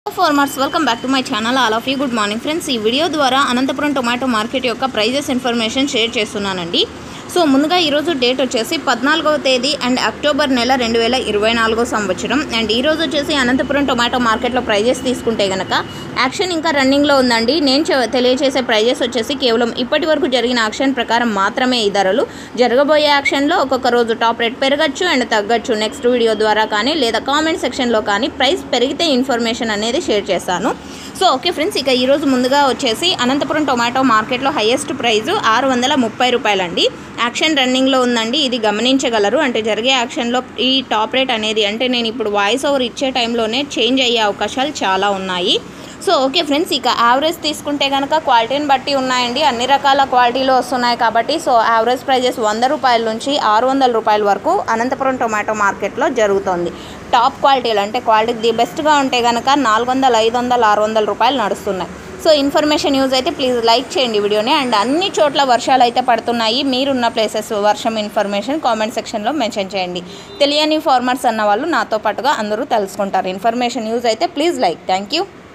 farmers welcome back to my channel all of you good morning friends ఈ video ద్వారా Anantapuram tomato market యొక్క prices information share చేస్తున్నానండి so ముందుగా ఈరోజు date వచ్చేసి పద్నాలుగవ తేదీ అండ్ అక్టోబర్ నెల రెండు వేల ఇరవై నాలుగో సంవత్సరం అండ్ ఈరోజు వచ్చేసి అనంతపురం టొమాటో మార్కెట్లో ప్రైజెస్ తీసుకుంటే కనుక యాక్షన్ ఇంకా రన్నింగ్లో ఉందండి నేను చె- తెలియజేసే ప్రైజెస్ వచ్చేసి కేవలం ఇప్పటి వరకు జరిగిన యాక్షన్ ప్రకారం మాత్రమే ఈ ధరలు జరగబోయే యాక్షన్లో ఒక్కొక్క రోజు టాప్ రేట్ పెరగచ్చు అండ్ తగ్గచ్చు నెక్స్ట్ వీడియో ద్వారా కానీ లేదా కామెంట్ సెక్షన్లో కానీ ప్రైస్ పెరిగితే ఇన్ఫర్మేషన్ అనేది షేర్ చేస్తాను సో ఓకే ఫ్రెండ్స్ ఇక ఈరోజు ముందుగా వచ్చేసి అనంతపురం టొమాటో మార్కెట్లో హైయెస్ట్ ప్రైస్ ఆరు వందల ముప్పై రూపాయలండి యాక్షన్ రన్నింగ్లో ఉందండి ఇది గమనించగలరు అంటే జరిగే యాక్షన్లో ఈ టాప్ రేట్ అనేది అంటే నేను ఇప్పుడు వాయిస్ ఓవర్ ఇచ్చే టైంలోనే చేంజ్ అయ్యే అవకాశాలు చాలా ఉన్నాయి సో ఓకే ఫ్రెండ్స్ ఇక యావరేజ్ తీసుకుంటే కనుక క్వాలిటీని బట్టి ఉన్నాయండి అన్ని రకాల క్వాలిటీలో వస్తున్నాయి కాబట్టి సో యావరేజ్ ప్రైజెస్ వంద రూపాయల నుంచి ఆరు వందల రూపాయల వరకు అనంతపురం టొమాటో మార్కెట్లో జరుగుతుంది టాప్ క్వాలిటీలు అంటే క్వాలిటీ ది బెస్ట్గా ఉంటే కనుక నాలుగు వందలు ఐదు వందలు ఆరు వందల రూపాయలు నడుస్తున్నాయి సో ఇన్ఫర్మేషన్ యూజ్ అయితే ప్లీజ్ లైక్ చేయండి వీడియోని అండ్ అన్ని చోట్ల వర్షాలు అయితే పడుతున్నాయి మీరున్న ప్లేసెస్ వర్షం ఇన్ఫర్మేషన్ కామెంట్ సెక్షన్లో మెన్షన్ చేయండి తెలియని ఫార్మర్స్ అన్న వాళ్ళు నాతో పాటుగా అందరూ తెలుసుకుంటారు ఇన్ఫర్మేషన్ యూజ్ అయితే ప్లీజ్ లైక్ థ్యాంక్ యూ